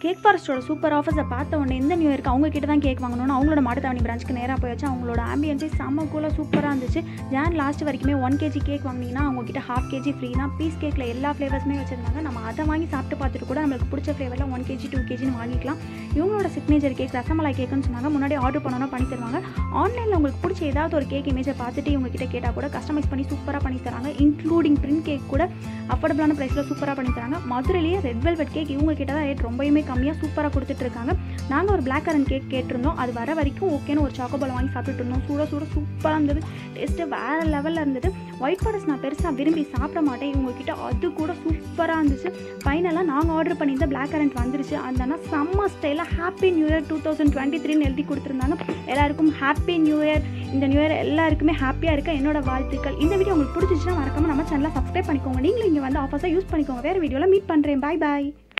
cake ஃபாரஸ்ட்டோட super ஆஃபர்ஸை பார்த்த உடனே எந்த நியூ இயருக்கு அவங்க கிட்ட தான் கேக் வாங்கணும்னு அவங்களோட மாட்டுத்தாவணி பிரான்ச்சுக்கு நேராக போயாச்சு அவங்களோட ஆம்பியன்ஸே செம்ம கூலாக சூப்பராக இருந்துச்சு ஜான் லாஸ்ட் வரைக்குமே ஒன் கேஜி கேக் வாங்கினீங்கன்னா அவங்க கிட்ட ஹாஃப் கேஜி ஃப்ரீ தான் பீஸ் கேக்கில் எல்லா ஃப்ளேவர்ஸுமே வச்சுருந்தாங்க நம்ம அதை வாங்கி சாப்பிட்டு பார்த்துட்டு கூட நம்மளுக்கு பிடிச்ச ஃப்ளேவரில் ஒன் கேஜி டூ கேஜின்னு வாங்கிக்கலாம் இவங்களோட சிக்னேச்சர் கேக் ரசமலாய் கேக்குன்னு சொன்னாங்க முன்னாடி ஆர்டர் பண்ணோன்னா பண்ணி தருவாங்க ஆன்லைனில் உங்களுக்கு பிடிச்ச ஏதாவது ஒரு கேக் இமேஜை பார்த்துட்டு இவங்க கிட்ட கேட்டால் கூட கஸ்டமைஸ் பண்ணி சூப்பராக பண்ணி தராங்க இன்க்ளூடிங் பிரிண்ட் கேக் கூட அஃபோர்டபுளான ப்ரைஸில் சூப்பராக பண்ணி தராங்க மதுரையிலேயே ரெட் வெல்வெட் கேக் இவங்க கிட்ட தான் ரேட் ரொம்பவுமே கம்மியாக சூப்பராக கொடுத்துட்டு இருக்காங்க நாங்கள் ஒரு பிளாக் கரண்ட் கேக் கேட்டிருந்தோம் அது வர வரைக்கும் ஓகேன்னு ஒரு சாக்கோபால் வாங்கி சாப்பிட்டுட்டு இருந்தோம் சூட சூட சூப்பராக இருந்தது டேஸ்ட்டு வேறு லெவலில் இருந்தது ஒயிட் ஃபாரஸ்ட் நான் பெருசாக விரும்பி சாப்பிட மாட்டேன் இவங்க கிட்ட அது கூட சூப்பராக இருந்துச்சு ஃபைனலாக நாங்கள் ஆர்டர் பண்ணியிருந்த பிளாக் கரண்ட் வந்துருச்சு அந்த செம்ம ஸ்டைலாக happy new year two thousand twenty த்ரீன்னு எழுதி கொடுத்துருந்தாங்க எல்லாருக்கும் ஹாப்பி நியூ இயர் இந்த நியூ இயர் எல்லாருக்குமே ஹாப்பியாக இருக்க என்னோட வாழ்த்துக்கள் இந்த வீடியோ உங்களுக்கு பிடிச்சிச்சுன்னா மறக்காம நம்ம சேனலை சப்ஸ்கிரைப் பண்ணிக்கோங்க நீங்களும் இங்கே வந்து ஆஃபர்ஸாக யூஸ் பண்ணிக்கோங்க வேறு வீடியோவில் மீட் பண்ணுறேன் பாய் பாய்